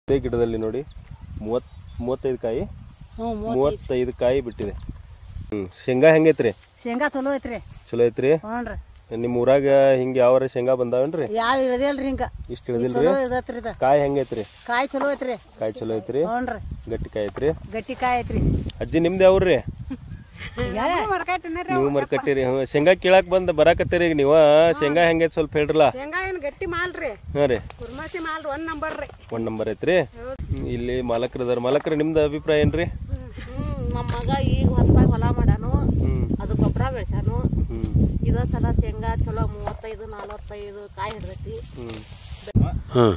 ಇದೇ ಗಿಡದಲ್ಲಿ ನೋಡಿ ಮೂವತ್ ಮೂವತ್ತೈದು ಕಾಯಿ ಹ್ಞೂ ಮೂವತ್ತು ಮೂವತ್ತೈದು ಕಾಯಿ ಬಿಟ್ಟಿದೆ ಹ್ಞೂ ಶೇಂಗಾ ಹೆಂಗೈತ್ರಿ ಶೇಂಗಾ ಚಲೋ ಐತ್ರಿ ಚಲೋ ಐತ್ರಿ ಹ್ಞೂ ರೀ ನಿಮ್ಮ ಊರಾಗ ಹಿಂಗೆ ಯಾವಾರ ಶೇಂಗಾ ಬಂದಾವೇನ್ರಿ ಯಾವ ಇಳ್ದಿಲ್ರಿ ಹಿಂಗ ಇಷ್ಟು ಇದು ಹಿಡಿದಿಲ್ರಿ ಚಲೋ ಇದತ್ರಿ ಇದು ಕಾಯಿ ಹೆಂಗೈತ್ರಿ ಕಾಯಿ ಚಲೋ ಐತ್ರಿ ಕಾಯಿ ಚಲೋ ಐತ್ರಿ ಹ್ಞೂ ರೀ ಗಟ್ಟಿ ಕಾಯಿ ಐತ್ರಿ ಗಟ್ಟಿ ಕಾಯಿ ಐತ್ರಿ ಅಜ್ಜಿ ನಿಮ್ದು ಯಾವ್ರಿ ನೀವು ಮರ್ಕಟ್ಟಿರಿ ಹ್ಞೂ ಶೇಂಗಾ ಕೀಳಾಕ್ ಬಂದ್ ಬರಾಕತ್ತೀರಿ ಈಗ ನೀವು ಶೇಂಗಾ ಹೆಂಗೈತಿ ಸ್ವಲ್ಪ ಹೇಳ್ರಲ್ಲ ಶೇಂಗಾ ಏನು ಗಟ್ಟಿ ಮಾಲ್ರಿ ಹಾಂ ರೀ ಕುರ್ಮಾಸಿ ಮಾಲ್ ಒನ್ ನಂಬರ್ ರೀ ಒಂದ್ ನಂಬರ್ ಐತ್ರಿ ಹ್ಮ್, ಇಲ್ಲಿ ಮಾಲಕರು ಅದಾರ ಮಾಲಕರು ನಿಮ್ದು ಅಭಿಪ್ರಾಯ ಏನ್ರಿ ಹ್ಮ್ ನಮ್ಮ ಮಗ ಈಗ ಹೊಸದಾಗಿ ಹೊಲ ಮಾಡ್ಯಾನು ಹ್ಮ್ ಅದು ಗೊಬ್ಬರ ಬೆಳ್ಸ್ಯಾನು ಹ್ಮ್ ಇದ ಸಲ ಶೇಂಗಾ ಚಲೋ ಮೂವತ್ತೈದು ನಲವತ್ತೈದು ಕಾಯಿ ಹಿಡ್ದೈತಿ ಹ್ಮ್ ಹಾಂ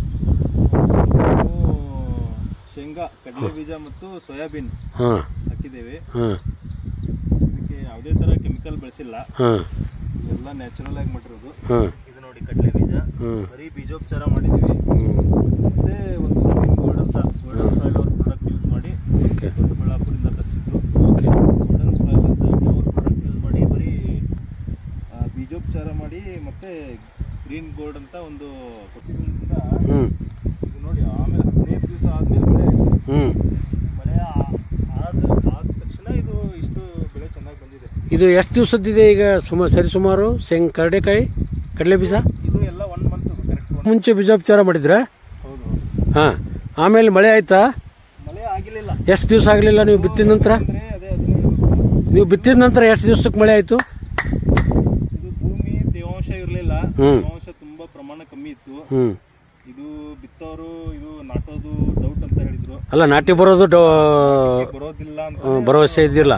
ಶೇಂಗಾ ಕಡಲೆ ಬೀಜ ಮತ್ತು ಸೋಯಾಬೀನ್ ಹಾಂ ಹಾಕಿದ್ದೇವೆ ಹಾಂ ಇದಕ್ಕೆ ಯಾವುದೇ ತರ ಕೆಮಿಕಲ್ ಬಳಸಿಲ್ಲ ಹಾಂ ಎಲ್ಲ ನ್ಯಾಚುರಲ್ ಆಗಿ ಮಾಡಿರೋದು ಹಾಂ ಇದು ನೋಡಿ ಕಡಲೆ ಬೀಜ ಹ್ಮ್. ಬರೀ ಬೀಜೋಪಚಾರ ಮಾಡಿದೀವಿ ಮತ್ತೆ ಒಂದು ಗೋಲ್ಡ್ ಅಂತ ಗೋಲ್ಡನ್ ಸಾಯಿಲ್ ಅವ್ರ ಪ್ರಾಡಕ್ಟ್ ಯೂಸ್ ಮಾಡಿ ಓಕೆ ದೊಡ್ಡಬಳ್ಳಾಪುರದಿಂದ ತರಿಸಿದ್ರು ಓಕೆ ಗೋಲ್ಡನ್ ಸಾಯಿಲ್ ಅಂತ ಅವ್ರ ಪ್ರಾಡಕ್ಟ್ ಯೂಸ್ ಮಾಡಿ ಬರೀ ಆ, ಬೀಜೋಪಚಾರ ಮಾಡಿ ಮತ್ತೆ ಗ್ರೀನ್ ಗೋಲ್ಡ್ ಅಂತ ಒಂದು ಕೊಟ್ಟಿದ್ದರಿಂದ ಹ್ಞೂ ಇದು ನೋಡಿ ಆಮೇಲೆ ಹದಿನೈದು ದಿವಸ ಆದ್ಮೇಲೆ ಬೆಳೆ ಹ್ಞೂ ಮಳೆ ಆ- ಆದ ಆದ ತಕ್ಷಣ ಇದು ಇಷ್ಟು ಬೆಳೆ ಚೆನ್ನಾಗಿ ಬಂದಿದೆ ಇದು ಎಷ್ಟು ದಿವಸದ್ದಿದೆ ಈಗ ಸುಮ ಸರಿಸುಮಾರು ಶೇಂಗ್ ಕರಡೆಕಾಯಿ ಕಡಲೆ ಬೀಜ ಇದು ಎಲ್ಲ ಒನ್ ಮಂತ್ ಕರೆಕ್ಟ್ ಮುಂಚೆ ಬೀಜೋಪಚಾರ ಮಾಡಿದ್ರ ಹೌದು ಹೌದು ಹಾಂ ಆಮೇಲೆ ಮಳೆ ಆಯ್ತಾ ಮಳೆ ಆಗಿಲಿಲ್ಲ ಎಷ್ಟು ದಿವಸ ಆಗಲಿಲ್ಲ ನೀವು ಬಿತ್ತಿದ ನಂತರ ಅಂದ್ರೆ ಅದೇ ಅದನ್ನ ಹೇಳ್ಬೇಕು. ನೀವು ಬಿತ್ತಿದ ನಂತರ ಎಷ್ಟು ದಿವಸಕ್ಕೆ ಮಳೆ ಆಯಿತು ಇದು ಭೂಮಿ ತೇವಾಂಶ ಇರಲಿಲ್ಲ ಹ್ಮ್. ತೇವಾಂಶ ತುಂಬಾ ಪ್ರಮಾಣ ಕಮ್ಮಿ ಇತ್ತು ಹ್ಞೂ ಇದು ಬಿತ್ತವರು ಇದು ನಾಟೋದು ಡೌಟ್ ಅಂತ ಹೇಳಿದ್ರು ಅಲ್ಲ ನಾಟಿ ಬರೋದು ಡೊ- ಬರೋದಿಲ್ಲ ಅಂತ ಹ್ಮ್, ಭರವಸೆ ಇದ್ದಿಲ್ಲ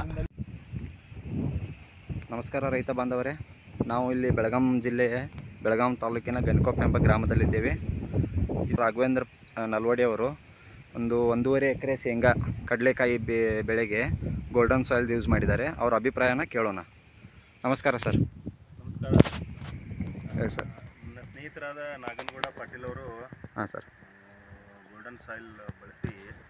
ನಮಸ್ಕಾರ ರೈತ ಬಾಂಧವರೇ ನಾವು ಇಲ್ಲಿ ಬೆಳಗಾಂ ಜಿಲ್ಲೆ ಬೆಳಗಾಂ ತಾಲೂಕಿನ ಗನ್ಕೊಪ್ಪ ಎಂಬ ಗ್ರಾಮದಲ್ಲಿದ್ದೇವೆ ಇದು ರಾಘವೇಂದ್ರ ಆ, ನಲ್ವಡಿ ಅವರು ಒಂದು ಒಂದೂವರೆ ಎಕರೆ ಶೇಂಗಾ ಕಡಲೆಕಾಯಿ ಬೆ ಬೆಳೆಗೆ ಗೋಲ್ಡನ್ ಸಾಯಿಲ್ ಯೂಸ್ ಮಾಡಿದ್ದಾರೆ ಅವ್ರ ಅಭಿಪ್ರಾಯನ ಕೇಳೋಣ ನಮಸ್ಕಾರ ಸರ್ ನಮಸ್ಕಾರ ಹೇಳಿ ಸರ್ ನನ್ನ ಸ್ನೇಹಿತರಾದ ನಾಗನಗೌಡ ಪಾಟೀಲ್ ಅವರು ಹಾಂ ಸರ್ ಗೋಲ್ಡನ್ ಸಾಯಿಲ್ ಬಳಸಿ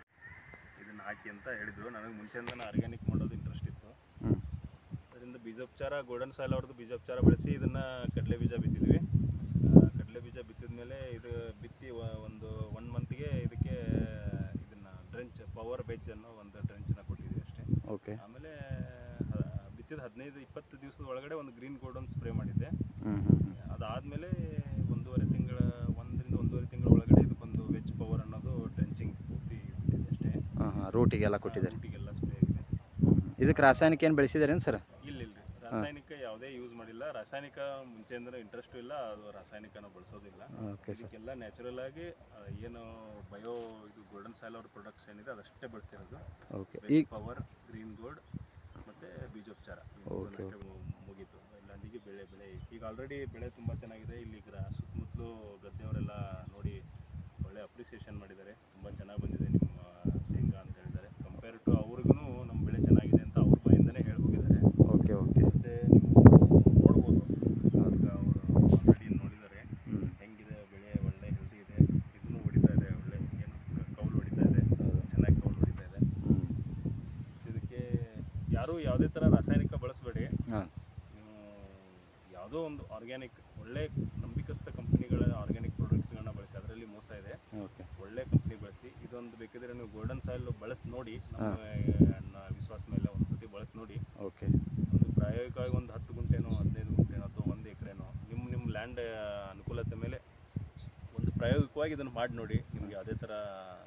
ಇದನ್ನ ಹಾಕಿ ಅಂತ ಹೇಳಿದ್ರು ನನಗೆ ಮುಂಚೆಯಿಂದ ಆರ್ಗ್ಯಾನಿಕ್ ಮಾಡೋದು ಇಂಟ್ರೆಸ್ಟ್ ಇತ್ತು ಹ್ಞೂ ಅದರಿಂದ ಬೀಜೋಪಚಾರ ಗೋಲ್ಡನ್ ಸಾಯಿಲ್ ಅವ್ರದ್ದು ಬೀಜೋಪಚಾರ ಬಳಸಿ ಇದನ್ನ ಕಡಲೆ ಬೀಜ ಬಿತ್ತಿದ್ವಿ ಆ, ಕಡಲೆ ಬೀಜ ಬಿತ್ತಿದ ಮೇಲೆ ಇದು ಬಿತ್ತಿ ವ- ಒಂದು ಒನ್ ಮಂತ್ಗೆ ಇದಕ್ಕೆ ಇದನ್ನ ಡ್ರೆಂಚ್ ಪವರ್ ಬೆಜ್ ಅನ್ನೋ ಒಂದು ಡ್ರೆಂಚ್ನ ಕೊಟ್ಟಿದ್ವಿ ಅಷ್ಟೇ ಓಕೆ ಆಮೇಲೆ ಹ- ಬಿತ್ತಿದ ಹದಿನೈದು ಇಪ್ಪತ್ತು ದಿವಸದ ಒಳಗಡೆ ಒಂದು ಗ್ರೀನ್ ಗೋಲ್ಡನ್ ಸ್ಪ್ರೇ ಮಾಡಿದ್ದೆ ಹ್ಞೂ ಹ್ಞೂ ಹ್ಞೂ ಅದಾದಮೇಲೆ ಒಂದೂವರೆ ತಿಂಗಳ ಒಂದರಿಂದ ಒಂದೂವರೆ ತಿಂಗಳ ಒಳಗಡೆ ಇದಕ್ಕೊಂದು ವೆಜ್ ಪವರ್ ಅನ್ನೋದು ಡ್ರೆಂಚಿಂಗ್ ಪೂರ್ತಿ ಬಿಟ್ಟಿದೆ ಅಷ್ಟೇ ಹಾಂ ಹಾಂ ರೂಟಿಗೆಲ್ಲ ಕೊಟ್ಟಿದ್ದಾರೆ ಊಟಿಗೆಲ್ಲ ಸ್ಪ್ರೇ ಆಗಿದೆ ಇದಕ್ಕೆ ರಾಸಾಯನಿಕ ಏನು ಬೆಳೆಸಿದಾರೇನು ಸರ್ ಇಲ್ಲ ಇಲ್ಲ ರಾಸಾಯನಿಕ ಯಾವುದೇ ಯೂಸ್ ಮಾಡಿಲ್ಲ ರಾಸಾಯನಿಕ ಮುಂಚೆಯಿಂದ ಇಂಟ್ರೆಸ್ಟು ಇಲ್ಲ ಅದು ರಾಸಾಯನಿಕನ ಬಳಸೋದಿಲ್ಲ ಓಕೆ ಸರ್ ಇದಕ್ಕೆಲ್ಲ ನ್ಯಾಚುರಲ್ ಆಗಿ ಆ, ಏನು ಬಯೋ ಇದು ಗೋಲ್ಡನ್ ಸಾಯಿಲ್ ಅವ್ರ ಪ್ರೊಡಕ್ಟ್ಸ್ ಏನಿದೆ ಅದಷ್ಟೇ ಬಳಸಿರೋದು ಓಕೆ ಈಗ ಪವರ್ ಗ್ರೀನ್ ಗೋಲ್ಡ್ ಮತ್ತೆ ಬೀಜೋಪಚಾರ ಇವು ಓಕೆ, ಮೂರನ್ನಷ್ಟೇ ಮು- ಮುಗೀತು ಇಲ್ಲ ಅಲ್ಲಿಗೆ ಬೆಳೆ ಬೆಳೆ ಈಗ ಆಲ್ರೆಡಿ ಬೆಳೆ ತುಂಬ ಚೆನ್ನಾಗಿದೆ ಇಲ್ಲಿ ಗ್ರಾ ಸುತ್ತಮುತ್ತಲು ಗದ್ದೆಯವರೆಲ್ಲ ನೋಡಿ ಒಳ್ಳೆ ಅಪ್ರಿಸಿಯೇಷನ್ ಮಾಡಿದ್ದಾರೆ ತುಂಬ ಚೆನ್ನಾಗಿ ಬಂದಿದೆ ನಿಮ್ಮ ಶೇಂಗಾ ಅಂತ ಹೇಳಿದ್ದಾರೆ ಕಂಪೇರ್ ಟು ಅವ್ರಿಗೂ ನಮ್ಮ ಬೆಳೆ ಚೆನ್ನಾಗಿದೆ ಅಂತ ಅವ್ರ ಬಾಯಿಂದನೇ ಹೇಳಿ ಹೋಗಿದ್ದಾರೆ ಓಕೆ ಓಕೆ ಮತ್ತೆ ನೀವು ನೋಡ್ಬೋದು ಅದಕ್ಕೆ ಅವರು ಆಲ್ರೆಡಿ ನೋಡಿದ್ದಾರೆ ಹ್ಞೂ ಹೆಂಗಿದೆ ಬೆಳೆ ಒಳ್ಳೆ ಹೆಲ್ದಿ ಇದೆ ಇದನ್ನು ಹೊಡಿತಾ ಇದೆ ಒಳ್ಳೆ ಏನು ಕ- ಕೌಲು ಹೊಡಿತಾ ಇದೆ ಚೆನ್ನಾಗಿ ಕೌಲು ಹೊಡಿತಾ ಇದೆ ಹ್ಞೂ ಇದಕ್ಕೆ ಯಾರೂ ಯಾವುದೇ ಥರ ರಾಸಾಯನಿಕ ಬಳಸಬೇಡಿ ಹಾಂ ನೀವು ಯಾವುದೋ ಒಂದು ಆರ್ಗ್ಯಾನಿಕ್ ಒಳ್ಳೆ ನಂಬಿಕಸ್ಥ ಕಂಪ್ನಿಗಳ ಆರ್ಗ್ಯಾನಿಕ್ ಪ್ರಾಡಕ್ಟ್ಸ್ಗಳನ್ನ ಬಳಸಿ ಅದರಲ್ಲಿ ಮೋಸ ಇದೆ ಓಕೆ ಒಳ್ಳೆ ಕಂಪ್ನಿ ಬಳಸಿ ಇದೊಂದು ಬೇಕಿದ್ರೆ ನೀವು ಗೋಲ್ಡನ್ ಸಾಯಿಲ್ ಬಳಸಿ ನೋಡಿ ನಮ್ಮ ನನ್ನ ವಿಶ್ವಾಸ ಮೇಲೆ ಒಂದು ಸತಿ ಬಳಸಿ ನೋಡಿ ಓಕೆ ಒಂದು ಪ್ರಾಯೋಗಿಕವಾಗಿ ಒಂದು ಹತ್ತು ಗುಂಟೆನೋ ಹದಿನೈದು ಗುಂಟೆನೋ ಅಥವಾ ಒಂದು ಎಕರೆನೋ ನಿಮ್ಮ ನಿಮ್ಮ ಲ್ಯಾಂಡ್ ಅನುಕೂಲತೆ ಮೇಲೆ ಒಂದು ಪ್ರಾಯೋಗಿಕವಾಗಿ ಇದನ್ನು ಮಾಡಿ ನೋಡಿ ನಿಮ್ಗೆ ಯಾವುದೇ ಥರ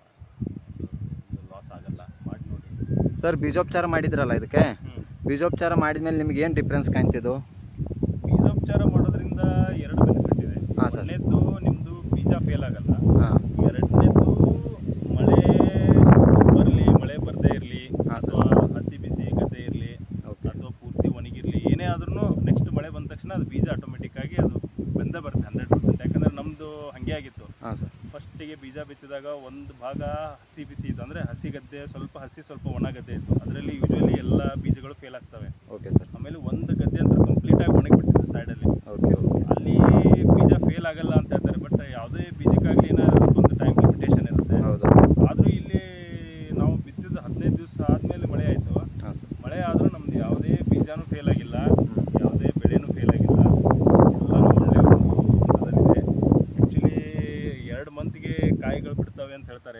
ಲಾಸ್ ಆಗಲ್ಲ ಮಾಡಿ ನೋಡಿ ಸರ್ ಬೀಜೋಪಚಾರ ಮಾಡಿದ್ರಲ್ಲ ಇದಕ್ಕೆ ಹ್ಮ್. ಬೀಜೋಪಚಾರ ಮಾಡಿದ್ಮೇಲೆ ನಿಮ್ಗೆ ಏನು ಡಿಫ್ರೆನ್ಸ್ ಕಾಣ್ತಿದ್ದು ಬೀಜೋಪಚಾರ ಮಾಡೋದ್ರಿಂದ ಎರಡು ಬೆನಿಫಿಟ್ ಇದೆ ಹಾಂ ಸರ್. ಒಂದನೇದ್ದು ನಿಮ್ಮದು ಬೀಜ ಫೇಲ್ ಆಗಲ್ಲ ಹಾಂ ಎರಡನೇದ್ದು ಮಳೆ ಬರಲಿ ಮಳೆ ಬರದೇ ಇರಲಿ ಹಾಂ ಸರ್. ಅಥವಾ ಹಸಿ ಬಿಸಿ ಗದ್ದೆ ಇರಲಿ ಓಕೆ ಅಥವಾ ಪೂರ್ತಿ ಒಣಗಿರಲಿ ಏನೇ ಆದ್ರೂ ನೆಕ್ಸ್ಟ್ ಮಳೆ ಬಂದ ತಕ್ಷಣ ಅದು ಬೀಜ ಆಟೋಮೆಟಿಕ್ ಆಗಿ ಅದು ಬಂದೇ ಬರುತ್ತೆ ಹಂಡ್ರೆಡ್ ಪರ್ಸೆಂಟ್ ಯಾಕಂದ್ರೆ ನಮ್ಮದು ಹಾಗೆ ಆಗಿತ್ತು ಹಾಂ ಸರ್ ಫಸ್ಟಿಗೆ ಬೀಜ ಬಿತ್ತಿದಾಗ ಒಂದು ಭಾಗ ಹಸಿ ಬಿಸಿ ಇತ್ತು ಅಂದರೆ ಹಸಿ ಗದ್ದೆ ಸ್ವಲ್ಪ ಹಸಿ ಸ್ವಲ್ಪ ಒಣ ಗದ್ದೆ ಇತ್ತು ಅದರಲ್ಲಿ ಯೂಶ್ವಲಿ ಎಲ್ಲ ಬೀಜಗಳು ಫೇಲ್ ಆಗ್ತವೆ ಓಕೆ ಸರ್ ಆಮೇಲೆ ಒಂದು ಗದ್ದೆ ಅಂತ ಕಂಪ್ಲೀಟಾಗಿ ಒಣಗಿಬಿಟ್ಟಿತ್ತು ಸೈಡಲ್ಲಿ ಓಕೆ ಓಕೆ ಅಲ್ಲಿ ಬೀಜ ಫೇಲ್ ಆಗಲ್ಲ ಅಂತ ಹೇಳ್ತಾರೆ ಬಟ್ ಯಾವುದೇ ಬೀಜಕ್ಕಾಗಲಿ ಒಂದು ಟೈಮ್ ಲಿಮಿಟೇಷನ್ ಇರುತ್ತೆ ಹೌದು ಆದರೂ ಇಲ್ಲಿ ನಾವು ಬಿತ್ತಿದ ಹದಿನೈದು ದಿವಸ ಆದಮೇಲೆ ಮಳೆ ಆಯಿತು ಹಾಂ ಸರ್ ಮಳೆ ಆದರೂ ನಮ್ದು ಯಾವುದೇ ಬೀಜನೂ ಫೇಲ್ ಆಗಿಲ್ಲ ಯಾವುದೇ ಬೆಳೆನೂ ಫೇಲ್ ಆಗಿಲ್ಲ ಎಲ್ಲನೂ ಒಳ್ಳೆಯ ಒಂದು ಹಂತದಲ್ಲಿದೆ ಆ್ಯಕ್ಚುಲಿ ಎರಡು ಮಂತ್ಗೆ ಕಾಯಿಗಳು ಬಿಡ್ತವೆ ಅಂತ ಹೇಳ್ತಾರೆ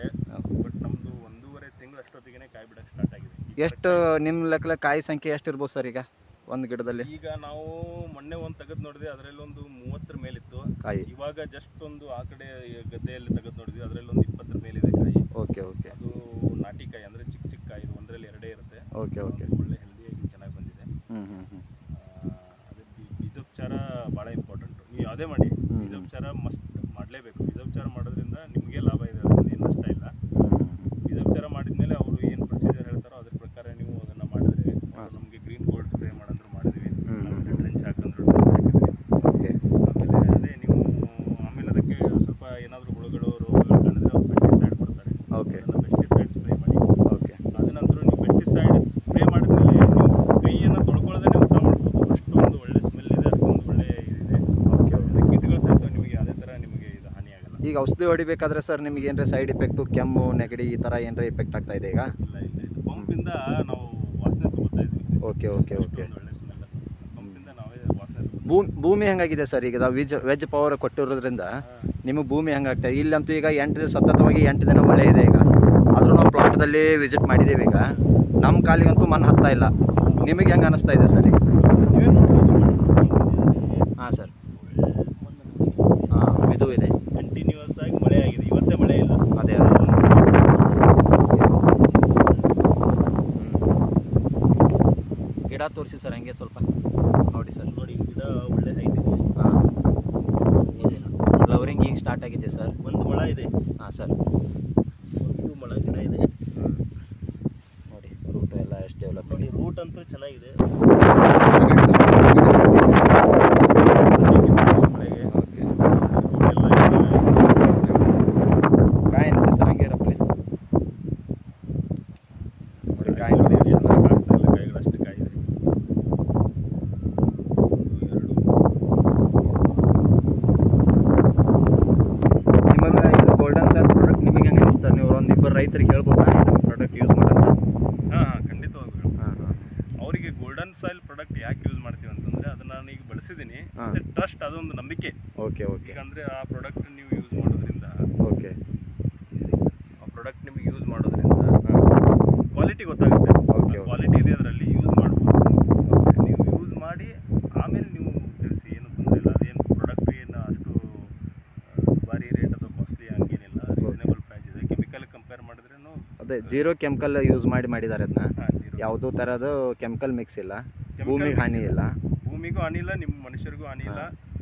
ಎಷ್ಟು ನಿಮ್ಮ ಲೆಕ್ಕ ಕಾಯಿ ಸಂಖ್ಯೆ ಎಷ್ಟು ಇರ್ಬೋದು ಸರ್ ಈಗ ಒಂದು ಗಿಡದಲ್ಲಿ ಈಗ ನಾವು ಮೊನ್ನೆ ಒಂದು ತೆಗೆದು ನೋಡಿದ್ವಿ ಅದರಲ್ಲಿ ಒಂದು ಮೂವತ್ತರ ಮೇಲಿತ್ತು ಕಾಯಿ ಇವಾಗ ಜಸ್ಟ್ ಒಂದು ಆ ಕಡೆ ಗದ್ದೆಯಲ್ಲಿ ತೆಗೆದು ನೋಡಿದ್ವಿ ಅದರಲ್ಲಿ ಒಂದು ಇಪ್ಪತ್ತರ ಮೇಲಿದೆ ಕಾಯಿ ಓಕೆ ಓಕೆ ಅದು ನಾಟಿ ಕಾಯಿ ಅಂದರೆ ಚಿಕ್ಕ ಚಿಕ್ಕ ಕಾಯಿ ಇದು ಒಂದರಲ್ಲಿ ಎರಡೇ ಇರುತ್ತೆ ಓಕೆ ಓಕೆ ಅದು ಒಳ್ಳೆ ಹೆಲ್ದಿಯಾಗಿ ಚೆನ್ನಾಗಿ ಬಂದಿದೆ ಹ್ಞೂ ಹ್ಞೂ ಹ್ಞೂ ಆ, ಅದೇ ಬೀ- ಬೀಜೋಪಚಾರ ಭಾಳ ಇಂಪಾರ್ಟೆಂಟು ನೀವು ಯಾವುದೇ ಮಾಡಿ ಹ್ಮ್. ಬೀಜೋಪಚಾರ ಮಸ್ಟ್ ಮಾಡಲೇಬೇಕು ಬೀಜೋಪಚಾರ ಮಾಡೋದ್ರಿಂದ ನಿಮಗೆ ಲಾಭ ಇದೆ ಅದರಿಂದ ಏನು ನಷ್ಟ ಇಲ್ಲ ಬೀಜೋಪಚಾರ ಮಾಡಿದ್ಮೇಲೆ ಅವರು ಏನು ಪ್ರೊಸೀಜರ್ ಹೇಳ್ತಾರೋ ಅದ್ರ ಪ್ರಕಾರ ನೀವು ಅದನ್ನು ಮಾಡಿದ್ರೆ ನಮಗೆ ಗ್ರೀನ್ ಗೋಲ್ಡ್ ಸ್ಪ್ರೇ ಮಾಡಂದ್ರು ಮಾಡಿದ್ವಿ ಹ್ಮ್. ಆಮೇಲೆ ಡ್ರೆಂಚ್ ಹಾಕಂದ್ರು ಡ್ರೆಂಚ್ ಹಾಕಿದ್ವಿ ಓಕೆ ಆಮೇಲೆ ಅದೇ ನೀವು ಆಮೇಲೆ ಅದಕ್ಕೆ ಸ್ವಲ್ಪ ಏನಾದರೂ ಹುಳುಗಳು ರೋಗಗಳು ಕಂಡಿದ್ರೆ ಅವ್ರು ಪೆಸ್ಟಿಸೈಡ್ ಕೊಡ್ತಾರೆ ಓಕೆ ಅದನ್ನು ಪೆಸ್ಟಿಸೈಡ್ ಸ್ಪ್ರೇ ಮಾಡಿ ಓಕೆ ಅದ ನಂತರ ನೀವು ಪೆಸ್ಟಿಸೈಡ್ ಸ್ಪ್ರೇ ಮಾಡಿದ್ಮೇಲೆ ನೀವು ಕೈಯನ್ನು ತೊಳ್ಕೊಳ್ಳೋದೇ ಊಟ ಮಾಡ್ಬೋದು ಅಷ್ಟೊಂದು ಒಳ್ಳೆ ಸ್ಮೆಲ್ ಇದೆ ಅಷ್ಟೊಂದು ಒಳ್ಳೆ ಇದಿದೆ ಓಕೆ ಓಕೆ ಅದರಿಂದ ಕೀಟಗಳು ಸಹಿತ ನಿಮಗೆ ಯಾವುದೇ ಥರ ನಿಮಗೆ ಇದು ಹಾನಿ ಆಗಲ್ಲ ಈಗ ಔಷಧಿ ಹೊಡಿಬೇಕಾದ್ರೆ ಸರ್ ನಿಮಗೆ ಏನರ ಸೈಡ್ ಇಫೆಕ್ಟು ಕೆಮ್ಮು ನೆಗಡಿ ಈ ಥರ ಏನರ ಇಫೆಕ್ಟ್ ಆಗ್ತಾ ಇದೆ ಈಗ ಇಲ್ಲ ಇಲ್ಲ ಇಲ್ಲ ಪಂಪಿಂದ ನಾವು ವಾಸನೆ ತಗೋತಾ ಇದ್ವಿ ಓಕೆ ಓಕೆ ಓಕೆ ಅಷ್ಟೊಂದು ಒಳ್ಳೆ ಸ್ಮೆಲ್ ಪಂಪಿಂದ ನಾವೇ ವಾಸನೆ ತಗೋತೀವಿ ಭೂಮಿ ಭೂಮಿ ಹೆಂಗಾಗಿದೆ ಸರ್ ಈಗ ವೆಜ್ ವೆಜ್ ಪವರ್ ಕೊಟ್ಟಿರೋದ್ರಿಂದ ನಿಮಗೆ ಭೂಮಿ ಹೆಂಗಾಗ್ತದೆ ಇಲ್ಲಂತೂ ಈಗ ಎಂಟು ದಿನ ಸತತವಾಗಿ ಎಂಟು ದಿನ ಮಳೆ ಇದೆ ಈಗ ಆದರೂ ನಾವು ಪ್ಲಾಟ್ದಲ್ಲಿ ವಿಸಿಟ್ ಮಾಡಿದ್ದೀವಿ ಈಗ ನಮ್ಮ ಕಾಲಿಗಂತೂ ಮಣ್ಣು ಹತ್ತಾ ಇಲ್ಲ ನಿಮಗೆ ಹೆಂಗೆ ಅನಿಸ್ತಾ ಇದೆ ಸರ್ ಈಗ ಹಾಂ ಸರ್ ಹಾಂ ಇದು ಇದೆ ಕಂಟಿನ್ಯೂಸ್ ಆಗಿ ಮಳೆ ಆಗಿದೆ ಇವತ್ತೇ ಮಳೆ ಇಲ್ಲ ಅದೇ ಅದೇ ಗಿಡ ತೋರಿಸಿ ಸರ್ ಹಂಗೆ ಸ್ವಲ್ಪ ನೋಡಿ ಸರ್ ನೋಡಿ ಗಿಡ ಒಳ್ಳೆ ಹೈಟ್ ಇದೆ ಹಾಂ ಫ್ಲವರಿಂಗ್ ಈಗ ಸ್ಟಾರ್ಟ್ ಆಗಿದೆ ಸರ್ ಒಂದು ಮೊಳ ಇದೆ ಹಾಂ ಸರ್ ಒಂದು ಮೊಳ ಗಿಡ ಇದೆ ನೋಡಿ ರೂಟ್ ಎಲ್ಲ ಎಷ್ಟು ಡೆವಲಪ್ ನೋಡಿ ರೂಟ್ ಅಂತೂ ಚೆನ್ನಾಗಿದೆ ಮಳೆಗೆ ಓಕೆ root ಎಲ್ಲ ಕಾಯಿ ಅನಿಸಿ ಸರ್ ಹಂಗೆ ಇರಪ್ಪಲಿ ನೋಡಿ ಕಾಯಿ ನೋಡಿ ಎಷ್ಟು ಏನು ಚೆನ್ನಾಗಿ ಸಾಕಾಗ್ತಾ ಇಲ್ಲ ಕಾಯಿಗಳು ಅಷ್ಟು ಕಾಯಿ ಇದೆ ಒಂದು ಎರಡು ನಿಮಗೆ ಇದು ಗೋಲ್ಡನ್ ಸಾಲ್ ಪ್ರಾಡಕ್ಟ್ ನಿಮಗೆ ಹೆಂಗೆ ಅನಿಸ್ತಾರೆ ನೀವು ಒಂದು ಇಬ್ಬರು ರೈತರಿಗೆ ಹೇಳ್ಬೋದಾ ನಮ್ಮ ಪ್ರಾಡಕ್ಟ್ ಯೂಸ್ ಮಾಡಂತ ಹಾಂ ಹಾಂ ಖಂಡಿತವಾಗ್ಲೂ ಹಾಂ ಹಾಂ ಅವರಿಗೆ ಗೋಲ್ಡನ್ ಸಾಯಿಲ್ ಪ್ರಾಡಕ್ಟ್ ಯಾಕೆ ಯೂಸ್ ಮಾಡ್ತೀವಿ ಅಂತಂದರೆ ಅದನ್ನು ನಾನು ಈಗ ಬಳಸಿದ್ದೀನಿ ಹಾ. ಮತ್ತು ಟ್ರಸ್ಟ್ ಅದೊಂದು ನಂಬಿಕೆ ಓಕೆ ಓಕೆ ಈಗ ಅಂದರೆ ಆ ಪ್ರಾಡಕ್ಟ್ ನೀವು ಯೂಸ್ ಮಾಡೋದ್ರಿಂದ ಓಕೆ ಆ ಪ್ರಾಡಕ್ಟ್ ನಿಮಗೆ ಯೂಸ್ ಮಾಡೋದ್ರಿಂದ ಹಾಂ ಕ್ವಾಲಿಟಿ ಗೊತ್ತಾಗುತ್ತೆ Okay, okay. ಕ್ವಾಲಿಟಿ ಇದೆ ಅದರಲ್ಲಿ ಯೂಸ್ ಮಾಡ್ಬೋದು ನೀವು ಯೂಸ್ ಮಾಡಿ ಆಮೇಲೆ ನೀವು ತಿಳಿಸಿ ಏನು ತೊಂದರೆ ಇಲ್ಲ ಅದೇನು ಪ್ರಾಡಕ್ಟ್ ಏನು ಅಷ್ಟು ಆ, ದುಬಾರಿ ರೇಟ್ ಅಥವಾ ಕಾಸ್ಟ್ಲಿ ಹಂಗೇನಿಲ್ಲ ರೀಸನೇಬಲ್ ಪ್ರೈಸ್ ಇದೆ ಕೆಮಿಕಲ್ ಕಂಪೇರ್ ಮಾಡಿದ್ರೂ ಅದೇ ಜೀರೋ ಕೆಮಿಕಲ್ ಯೂಸ್ ಮಾಡಿ ಮಾಡಿದ್ದಾರೆ ಅದನ್ನ ಹಾಂ ಜೀರೋ ಯಾವುದೋ ಥರದ್ದು ಕೆಮಿಕಲ್ ಮಿಕ್ಸ್ ಇಲ್ಲ Chemical ಭೂಮಿಗೆ mix ಹಾನಿ ಇಲ್ಲ ಭೂಮಿಗೂ ಹಾನಿ ಇಲ್ಲ ನಿಮ್ಮ ಮನುಷ್ಯರಿಗೂ ಹಾನಿ ಇಲ್ಲ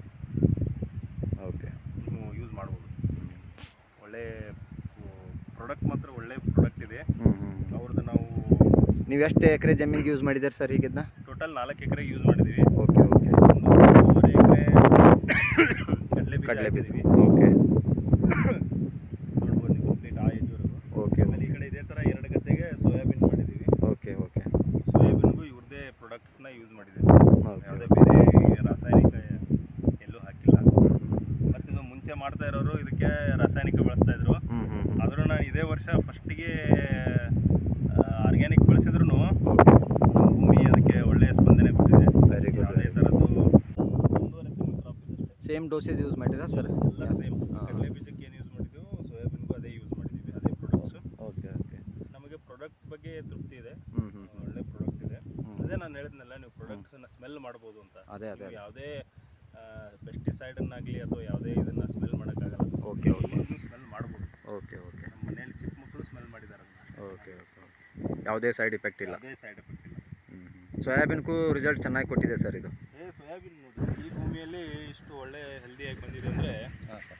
ಓಕೆ ನೀವು ಯೂಸ್ ಮಾಡ್ಬೋದು ಒಳ್ಳೆ ಪ್ರಾಡಕ್ಟ್ ಮಾತ್ರ ಒಳ್ಳೆ ಪ್ರಾಡಕ್ಟ್ ಇದೆ ಹ್ಞೂ ಹ್ಞೂ ಅವ್ರದ್ದು ನಾವು ನೀವು ಎಷ್ಟು ಎಕರೆ ಜಮೀನಿಗೆ ಯೂಸ್ ಮಾಡಿದ್ದೀರಿ ಸರ್ ಈಗಿದ್ನ ಟೋಟಲ್ ನಾಲ್ಕು ಎಕರೆ ಯೂಸ್ ಮಾಡಿದ್ದೀವಿ ಓಕೆ ಓಕೆ ಒಂದು ಒಂದೂವರೆ ಎಕರೆ ಕಡಲೆ ಬೀಜ ಕಡಲೆ ಬೀಜ ಹಾಕಿದ್ದೀವಿ. ಓಕೆ ನೋಡ್ಬೋದು ನೀವು ಕಂಪ್ಲೀಟ್ ಆ ಏಜ್ವರೆಗೂ ಓಕೆ ಆಮೇಲೆ ಈ ಕಡೆ ಇದೇ ಥರ ಎರಡು ಗದ್ದೆಗೆ ಸೋಯಾಬೀನ್ ಮಾಡಿದ್ದೀವಿ ಓಕೆ ಓಕೆ ಸೋಯಾಬೀನ್ಗೂ ಇವ್ರದ್ದೇ ಪ್ರಾಡಕ್ಟ್ಸ್ನ ಯೂಸ್ ಮಾಡಿದ್ದೀವಿ ಓಕೆ ಯಾವುದೇ ಬೇರೆ ರಾಸಾಯನಿಕ ಎಲ್ಲೂ ಹಾಕಿಲ್ಲ ಮತ್ತು ಇದು ಮುಂಚೆ ಮಾಡ್ತಾ ಇರೋರು ಇದಕ್ಕೆ ರಾಸಾಯನಿಕ ಬಳಸ್ತಾ ಇದ್ರು ಹ್ಞೂ ಹ್ಞೂ ಆದರೂ ನಾನು ಇದೇ ವರ್ಷ ಫಸ್ಟಿಗೆ ಆರ್ಗ್ಯಾನಿಕ್ ಬಳಸಿದ್ರು ನಮ್ಮ ಭೂಮಿ ಅದಕ್ಕೆ ಒಳ್ಳೆಯ ಸ್ಪಂದನೆ ಕೊಟ್ಟಿದೆ Very good, ಯಾವುದೇ very ಥರದ್ದು ಒಂದೂವರೆ ತಿಂಗಳು ಕ್ರಾಪ್ ಇದೆ ಅಷ್ಟೇ. ಸೇಮ್ ಡೋಸೇಜ್ ಯೂಸ್ ಮಾಡಿದ ಸರ್ ಎಲ್ಲ ಸೇಮ್ ಕಡಲೆ ಬೀಜಕ್ಕೆ ಏನು ಯೂಸ್ ಮಾಡಿದ್ವು ಸೋಯಾಬೀನ್ಗೂ ಅದೇ ಯೂಸ್ ಮಾಡಿದ್ದೀವಿ ಅದೇ ಪ್ರಾಡಕ್ಟ್ಸು ಓಕೆ ಓಕೆ ನಮಗೆ ಪ್ರಾಡಕ್ಟ್ ಬಗ್ಗೆ ತೃಪ್ತಿ ಇದೆ ಹ್ಞೂ ಹ್ಞೂ ಒಳ್ಳೆ ಪ್ರಾಡಕ್ಟ್ ಇದೆ ಹ್ಮ್. ಅದೇ ನಾನು ಹೇಳಿದ್ನಲ್ಲ ನೀವು ಪ್ರಾಡಕ್ಟ್ಸನ್ನ ಸ್ಮೆಲ್ ಮಾಡ್ಬೋದು ಅಂತ ಅದೇ, ಅದೇ, ನೀವು ಯಾವುದೇ ಪೆಸ್ಟಿಸೈಡನ್ನಾಗಲಿ ಅಥವಾ ಯಾವುದೇ ಇದನ್ನ ಸ್ಮೆಲ್ ಮಾಡೋಕ್ಕಾಗಲ್ಲ Okay, okay. ಸ್ಮೆಲ್ ಮಾಡ್ಬೋದು ಓಕೆ ಓಕೆ ನಮ್ಮ ಮನೇಲಿ ಚಿಕ್ಕ ಮಕ್ಕಳು ಸ್ಮೆಲ್ ಮಾಡಿದ್ದಾರೆ ಅದನ್ನ ಓಕೆ ಓಕೆ ಯಾವುದೇ ಸೈಡ್ ಇಫೆಕ್ಟ್ ಇಲ್ಲ ಯಾವುದೇ ಸೈಡ್ ಎಫೆಕ್ಟ್ ಇಲ್ಲ ಸೋಯಾಬೀನ್ಗೂ ರಿಸಲ್ಟ್ ಚೆನ್ನಾಗಿ ಕೊಟ್ಟಿದೆ ಸರ್ ಇದು ಏ ಸೋಯಾಬೀನ್ ನೋಡಿ ಈ ಭೂಮಿಯಲ್ಲಿ ಇಷ್ಟು ಒಳ್ಳೆ ಹೆಲ್ದಿಯಾಗಿ ಬಂದಿದೆ ಅಂದರೆ ಹಾಂ ಸರ್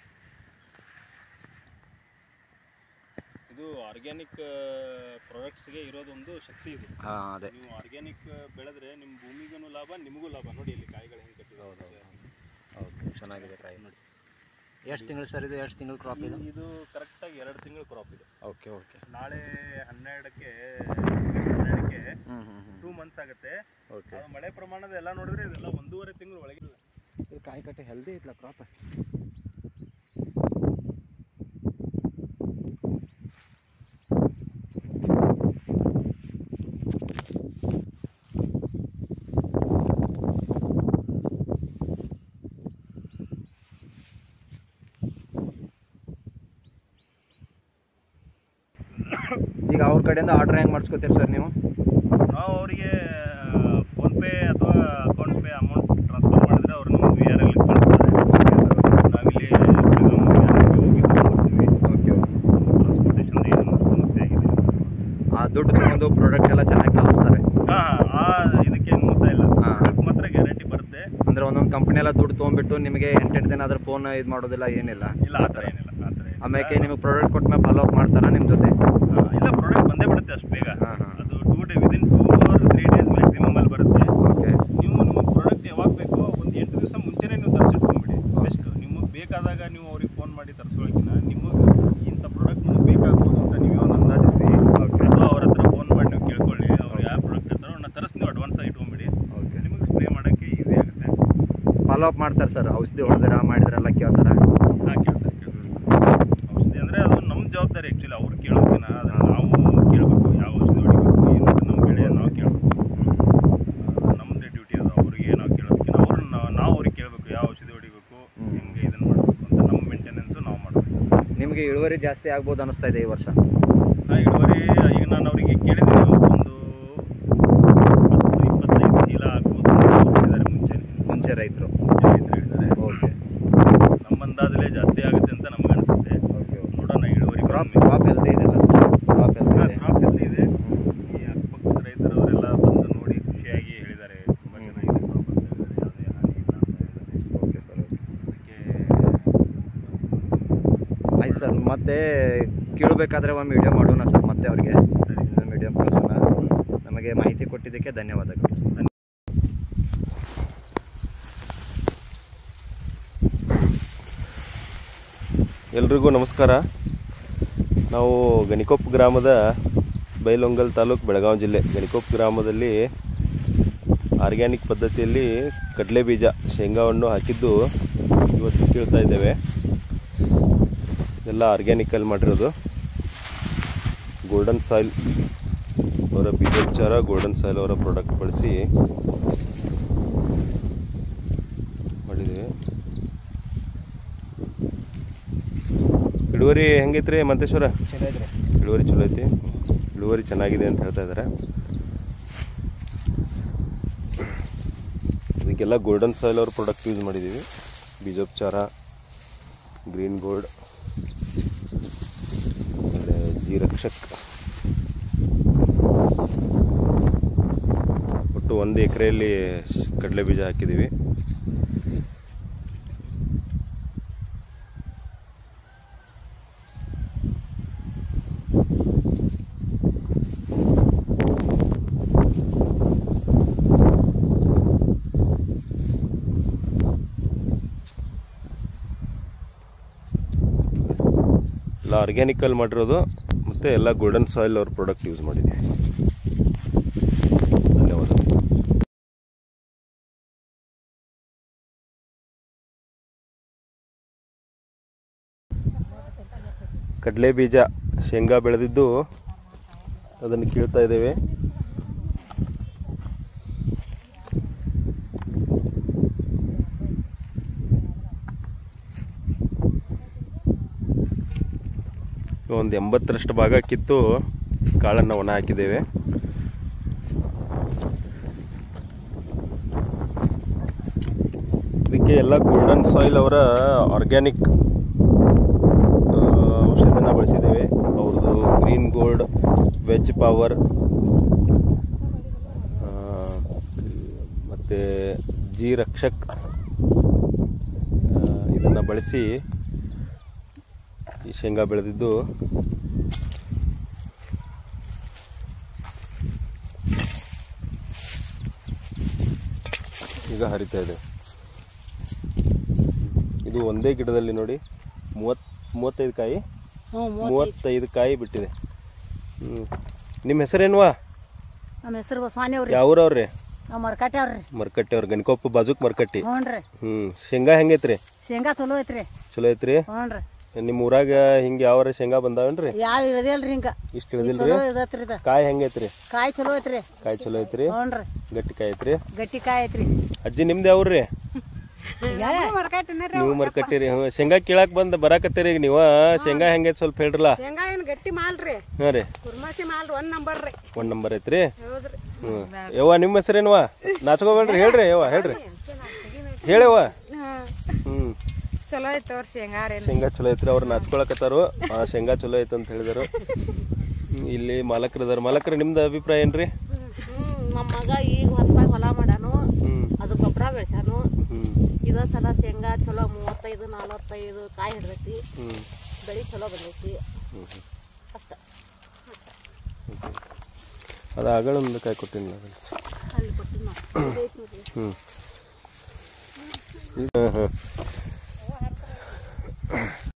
ಇದು ಆರ್ಗ್ಯಾನಿಕ್ ಪ್ರಾಡಕ್ಟ್ಸ್ಗೆ ಇರೋದೊಂದು ಶಕ್ತಿ ಇದೆ ಹಾಂ ಅದೇ ನೀವು ಆರ್ಗ್ಯಾನಿಕ್ ಬೆಳೆದ್ರೆ ನಿಮ್ಮ ಭೂಮಿಗೂ ಲಾಭ ನಿಮಗೂ ಲಾಭ ನೋಡಿ ಇಲ್ಲಿ ಕಾಯಿಗಳು ಹೆಂಗೆ ಕಟ್ಟಿದೆ ಓಕೆ ಚೆನ್ನಾಗಿದೆ ಕಾಯಿ ನೋಡಿ ಎಷ್ಟು ತಿಂಗಳು ಸರ್ ಇದು ಎಷ್ಟು ತಿಂಗಳು ಕ್ರಾಪ್ ಇದು ಇದು ಕರೆಕ್ಟಾಗಿ ಎರಡು ತಿಂಗಳು ಕ್ರಾಪ್ ಇದೆ ಓಕೆ ಓಕೆ ನಾಳೆ ಹನ್ನೆರಡಕ್ಕೆ ಹನ್ನೆರಡಕ್ಕೆ ಹ್ಞೂ ಹ್ಞೂ ಹ್ಞೂ ಟೂ ಮಂತ್ಸ್ ಆಗುತ್ತೆ ಓಕೆ ಅದು ಮಳೆ ಪ್ರಮಾಣದ ಎಲ್ಲ ನೋಡಿದ್ರೆ ಇದೆಲ್ಲ ಒಂದೂವರೆ ತಿಂಗಳು ಒಳಗೆ ಇದು ಕಾಯಿ ಕಟ್ಟೆ ಹೆಲ್ದಿ ಐತ್ಲ ಕ್ರಾಪ್ ಈಗ ಅವ್ರ ಕಡೆಯಿಂದ ಆರ್ಡ್ರ್ ಹೆಂಗೆ ಮಾಡಿಸ್ಕೊತೀರಿ ಸರ್ ನೀವು ಕಂಪ್ನಿ ಎಲ್ಲ ದುಡ್ಡು ತೊಗೊಂಡ್ಬಿಟ್ಟು ನಿಮಗೆ ಎಂಟೆಂಟು ದಿನ ಆದ್ರೆ ಫೋನ್ ಇದು ಮಾಡೋದಿಲ್ಲ ಏನಿಲ್ಲ ಇಲ್ಲ ಆ ಥರ ಏನಿಲ್ಲ ಆ ಥರ ಏನಿಲ್ಲ. ಆಮೇಲೆ ನಿಮಗೆ ಪ್ರಾಡಕ್ಟ್ ಕೊಟ್ಟ ಮೇಲೆ ಫಾಲೋ ಅಪ್ ಮಾಡ್ತಾರಾ ನಿಮ್ಮ ಜೊತೆ ಆ, ಇಲ್ಲ ಪ್ರಾಡಕ್ಟ್ ಬಂದೇ ಬಿಡುತ್ತೆ ಅಷ್ಟು ಬೇಗ ಹಾಂ ಹಾಂ ಅದು two day within two or three days maximum ಅಲ್ಲಿ ಬರುತ್ತೆ ಓಕೆ ನೀವು ನಿಮ್ಮ ಪ್ರಾಡಕ್ಟ್ ಯಾವಾಗ ಬೇಕೋ ಒಂದು ಎಂಟು ದಿವಸ ಮುಂಚೆನೇ ನೀವು ತರಿಸಿಟ್ಕೊಂಡ್ಬಿಡಿ ಬೆಸ್ಟ್ ನಿಮಗೆ ಬೇಕಾದಾಗ ನೀವು ಅವ್ರಿಗೆ ಫೋನ್ ಮಾಡಿ ತರಿಸ್ಕೊಳಕಿನ ನಿಮಗೆ ಇಂಥ ಪ್ರಾಡಕ್ಟ್ ನಿಮಗೆ ಬೇಕಾಗ್ಬೋದು ಅಂತ ನೀವೇ ಒಂದು ಅಂದಾಜಿಸಿ ಅಥವಾ ಅವ್ರ ಹತ್ರ ಫೋನ್ ಮಾಡಿ ನೀವು ಕೇಳ್ಕೊಳ್ಳಿ ಅವ್ರು ಯಾವ ಪ್ರಾಡಕ್ಟ್ ಇರ್ತಾರೋ ಅವ್ರನ್ನ ತರಿಸಿ ನೀವು ಅಡ್ವಾನ್ಸ್ ಆಗಿ ಇಟ್ಕೊಂಬಿಡಿ ಓಕೆ ನಿಮಗೆ ಸ್ಪ್ರೇ ಮಾಡೋಕ್ಕೆ ಈಸಿ ಆಗುತ್ತೆ ಫಾಲೋ ಅಪ್ ಮಾಡ್ತಾರೆ ಸರ್ ಔಷಧಿ ಹೊಡೆದಿರ ಮಾಡಿದ್ರೆಲ್ಲ ಕೇಳ್ತಾರ ಹಾಂ ಕೇಳ್ತಾರೆ ಕೇಳ್ತಾರೆ ಔಷಧಿ ಅಂದರೆ ಅದು ನಮ್ಮ ಜವಾಬ್ದಾರಿ ಆ್ಯಕ್ಚುಲಿ ಅವ್ರು ಕೇಳೋದಕ್ಕಿಂತ ಅದನ್ನು ನಾವು ಕೇಳಬೇಕು ಯಾವ ಔಷಧಿ ಹೊಡಿಬೇಕು ಏನು ಅಂತ ನಮ್ಮ ಬೆಳೆ ನಾವು ಕೇಳಬೇಕು ನಮ್ಮದೇ ಡ್ಯೂಟಿ ಅದು ಅವ್ರಿಗೆ ನಾವು ಕೇಳೋದಕ್ಕಿಂತ ಅವ್ರನ್ನ ನಾವು- ನಾವು ಅವ್ರಿಗೆ ಕೇಳಬೇಕು ಯಾವ ಔಷಧಿ ಹೊಡಿಬೇಕು ಹೆಂಗೆ ಇದನ್ನು ಮಾಡಬೇಕು ಅಂತ ನಮ್ಮ ಮೇಂಟೆನೆನ್ಸು ನಾವು ಮಾಡಬೇಕು ನಿಮಗೆ ಇಳುವರಿ ಜಾಸ್ತಿ ಆಗ್ಬೋದು ಅನಿಸ್ತಾ ಇದೆ ಈ ವರ್ಷ ಆ ಇಳುವರಿ ಈಗ ನಾನು ಅವರಿಗೆ ಕೇಳಿದ್ದೀನಿ ಒಂದು ಹತ್ತು ಇಪ್ಪತ್ತೈದು ಚೀಲ ಆಗ್ಬೋದು ಅಂತ ಅವ್ರು ಹೇಳಿದ್ದಾರೆ ಮುಂಚೆನೇ ಮುಂಚೆ ರೈತರು ಮುಂಚೆ ರೈತರು ಹೇಳಿದ್ದಾರೆ ಓಕೆ ನಮ್ಮ ಅಂದಾಜಲ್ಲೇ ಜಾಸ್ತಿ ಆಗುತ್ತೆ ಅಂತ ನಮ್ಗೆ ಅನಿಸುತ್ತೆ ಓಕೆ ನೋಡೋಣ ಇಳುವರಿ ಕ್ರಾಪ್ ಕಮ್ಮಿ. ಕ್ರಾಪ್ ಹೆಲ್ತ್ ಇದೆಯಲ್ಲ ಸರ್ ಕ್ರಾಪ್ ಹೆಲ್ತ್ ಇದೆ ಕ್ರಾಪ್ ಹೆಲ್ತ್ ಇದೆ ಈ ಅಕ್ಕಪಕ್ಕದ ರೈತರವರೆಲ್ಲ ಬಂದು ನೋಡಿ ಖುಷಿಯಾಗಿ ಹೇಳಿದ್ದಾರೆ ತುಂಬ ಚೆನ್ನಾಗಿದೆ ಕ್ರಾಪ್ ಅಂತ ಹೇಳಿದ್ದಾರೆ ಯಾವುದೇ ಹಾನಿ ಇಲ್ಲ ಅಂತ ಹೇಳಿದ್ದಾರೆ ಓಕೆ ಸರ್ ಓಕೆ ಅದಕ್ಕೆ ಆಯ್ತು ಸರ್ ಮತ್ತೆ ಕೇಳಬೇಕಾದ್ರೆ ಒಂದು ವಿಡಿಯೋ ಮಾಡೋಣ ಸರ್ ಮತ್ತೆ ಅವ್ರಿಗೆ ಸರಿ ಸರ್ ವಿಡಿಯೋ ಕಳಿಸೋಣ ನಮಗೆ ಮಾಹಿತಿ ಕೊಟ್ಟಿದ್ದಕ್ಕೆ ಧನ್ಯವಾದಗಳು ಎಲ್ರಿಗೂ ನಮಸ್ಕಾರ ನಾವು ಗಣಿಕೊಪ್ಪ ಗ್ರಾಮದ ಬೈಲೊಂಗಲ್ ತಾಲೂಕು ಬೆಳಗಾವಿ ಜಿಲ್ಲೆ ಗಣಿಕೊಪ್ಪ ಗ್ರಾಮದಲ್ಲಿ ಆರ್ಗ್ಯಾನಿಕ್ ಪದ್ಧತಿಯಲ್ಲಿ ಕಡಲೆ ಬೀಜ ಶೇಂಗಾವನ್ನು ಹಾಕಿದ್ದು ಇವತ್ತು ಕೇಳ್ತಾ ಇದ್ದೇವೆ ಎಲ್ಲ ಆರ್ಗ್ಯಾನಿಕಲ್ಲಿ ಮಾಡಿರೋದು ಗೋಲ್ಡನ್ ಸಾಯಿಲ್ ಅವರ ಬೀಜೋಪಚಾರ ಗೋಲ್ಡನ್ ಸಾಯಿಲ್ ಅವರ ಪ್ರಾಡಕ್ಟ್ ಬಳಸಿ ಮಾಡಿದ್ದೇವೆ ಇಳುವರಿ ಹೆಂಗೈತ್ರಿ ಮಂತೇಶ್ವರ ಇಳುವರಿ ಚಲೋ ಐತಿ ಇಳುವರಿ ಚೆನ್ನಾಗಿದೆ ಅಂತ ಹೇಳ್ತಾ ಇದ್ದಾರೆ ಇದಕ್ಕೆಲ್ಲ ಗೋಲ್ಡನ್ ಸಾಯಿಲ್ ಅವ್ರ ಪ್ರಾಡಕ್ಟ್ ಯೂಸ್ ಮಾಡಿದ್ದೀವಿ ಬೀಜೋಪಚಾರ ಗ್ರೀನ್ ಗೋಲ್ಡ್ ಆಮೇಲೆ ಜಿ ರಕ್ಷಕ್ ಒಟ್ಟು ಒಂದು ಎಕರೆಯಲ್ಲಿ ಕಡಲೆ ಬೀಜ ಹಾಕಿದ್ದೀವಿ ಎಲ್ಲ ಆರ್ಗ್ಯಾನಿಕಲ್ಲಿ ಮಾಡಿರೋದು ಮತ್ತು ಎಲ್ಲ ಗೋಲ್ಡನ್ ಸಾಯಿಲ್ ಅವ್ರ ಪ್ರಾಡಕ್ಟ್ ಯೂಸ್ ಮಾಡಿದ್ದೀವಿ ಧನ್ಯವಾದಗಳು ಕಡಲೆ ಬೀಜ ಶೇಂಗಾ ಬೆಳೆದಿದ್ದು ಅದನ್ನು ಕೀಳ್ತಾ ಇದ್ದೇವೆ ಒಂದು ಎಂಬತ್ತರಷ್ಟು ಭಾಗ ಕಿತ್ತು ಕಾಳನ್ನು ಒಣ ಹಾಕಿದ್ದೇವೆ ಇದಕ್ಕೆ ಎಲ್ಲ ಗೋಲ್ಡನ್ ಸಾಯಿಲ್ ಅವರ ಆರ್ಗ್ಯಾನಿಕ್ ಔಷಧಿನ ಬಳಸಿದ್ದೇವೆ ಅವ್ರದ್ದು ಗ್ರೀನ್ ಗೋಲ್ಡ್ ವೆಜ್ ಪವರ್ ಮತ್ತು ಜಿ ರಕ್ಷಕ್ ಇದನ್ನು ಬಳಸಿ ಈ ಶೇಂಗಾ ಬೆಳೆದಿದ್ದು ಈಗ ಹರಿತಾ ಇದೆ ಇದು ಒಂದೇ ಗಿಡದಲ್ಲಿ ನೋಡಿ ಮೂವತ್ ಮೂವತ್ತೈದು ಕಾಯಿ ಹ್ಞೂ ಮೂವತ್ತೈದು ಕಾಯಿ ಬಿಟ್ಟಿದೆ ಹ್ಞೂ ನಿಮ್ಮ ಹೆಸರೇನುವಾ ನಮ್ಮ ಹೆಸರು ಬಸವಾನಿ ಅವ್ರಿ ಯಾವ್ರವ್ರಿ ನಾವು ಮರ್ಕಟ್ಟೆ ಅವ್ರಿ ಮರ್ಕಟ್ಟಿ ಅವ್ರ ಗಣಕೊಪ್ಪ ಬಾಜುಕ್ ಮರ್ಕಟ್ಟಿ ಹ್ಞೂ ರೀ ಹ್ಞೂ ಶೇಂಗಾ ಹೆಂಗೈತ್ರಿ ಶೇಂಗಾ ಚಲೋ ಐತ್ರಿ ಚಲೋ ಐತ್ರಿ ಹ್ಞೂ ರೀ ನಿಮ್ಮ ಊರಾಗ ಹಿಂಗೆ ಯಾವಾರ ಶೇಂಗಾ ಬಂದಾವೇನ್ರಿ ಯಾವ ಇಳ್ದಿಲ್ರಿ ಹಿಂಗ ಇಷ್ಟು ಇದು ಇಳಿದಿಲ್ರಿ ಚಲೋ ಇದತ್ರಿ ಇದ ಕಾಯಿ ಹೆಂಗೈತ್ರಿ ಕಾಯಿ ಚಲೋ ಐತ್ರಿ ಕಾಯಿ ಚಲೋ ಐತ್ರಿ ಹ್ಞೂ ರೀ ಗಟ್ಟಿ ಕಾಯಿ ಐತ್ರಿ ಗಟ್ಟಿ ಕಾಯಿ ಐತ್ರಿ ಅಜ್ಜಿ ನಿಮ್ದು ಯಾವ್ರಿ ನೀವು ಮರ್ಕಟ್ಟಿರಿ ಹ್ಞೂ ಶೇಂಗಾ ಕೀಳಾಕ್ ಬಂದ್ ಬರಾಕತ್ತೀರಿ ಈಗ ನೀವು ಶೇಂಗಾ ಹೆಂಗೈತಿ ಸ್ವಲ್ಪ ಹೇಳ್ರಲ್ಲ ಶೇಂಗಾ ಏನು ಗಟ್ಟಿ ಮಾಲ್ರಿ ಹಾಂ ರೀ ಕುರ್ಮಾಸಿ ಮಾಲ್ ಒಂದ್ ನಂಬರ್ ರೀ ಒಂದ್ ನಂಬರ್ ಐತ್ರಿ ಹೌದ್ರಿ ಹ್ಞೂ ಯವ್ವ ನಿಮ್ಮ ಹೆಸರೇನವ್ವ ನಾಚ್ಕೋಬೇಡ್ರಿ ಹೇಳ್ರಿ ಯವ್ವ ಹೇಳ್ರಿ ಹೇಳವ್ವ ಹ್ಞೂ ಚಲೋ ಐತೆ ಅವ್ರ ಶೇಂಗಾ ರೀ ಶೇಂಗಾ ಚಲೋ ಐತ್ರಿ ಅವ್ರು ನಾಚ್ಕೊಳಕತ್ತಾರು ಆ ಶೇಂಗಾ ಚಲೋ ಐತೆ ಅಂತ ಹೇಳಿದರು ಇಲ್ಲಿ ಮಾಲಕರು ಅದಾರ ಮಾಲಕರು ನಿಮ್ದು ಅಭಿಪ್ರಾಯ ಏನ್ರಿ ಹ್ಮ್ ನಮ್ಮ ಮಗ ಈಗ ಹೊಸದಾಗಿ ಹೊಲ ಮಾಡಾನು ಹ್ಞೂ ಅದು ಗೊಬ್ಬರ ಬೆಳ್ಸ್ಯಾನು ಹ್ಞೂ ಇದ ಸಲ ಶೇಂಗಾ ಚಲೋ ಮೂವತ್ತೈದು ನಲವತ್ತೈದು ಕಾಯಿ ಹಿಡ್ದೈತಿ ಹ್ಞೂ ಬೆಳೆ ಚಲೋ ಬಂದೈತಿ ಅಷ್ಟ ಅದು ಆಗಳೊಂದು ಕಾಯಿ ಕೊಟ್ಟಿನಿ ನಾನು ಅಲ್ಲಿ ಕೊಟ್ಟಿನಿ ನಾವು ಇದೈತ್ ನೋಡ್ರಿ ಹ್ಞೂ ಹಾಂ ಹಾಂ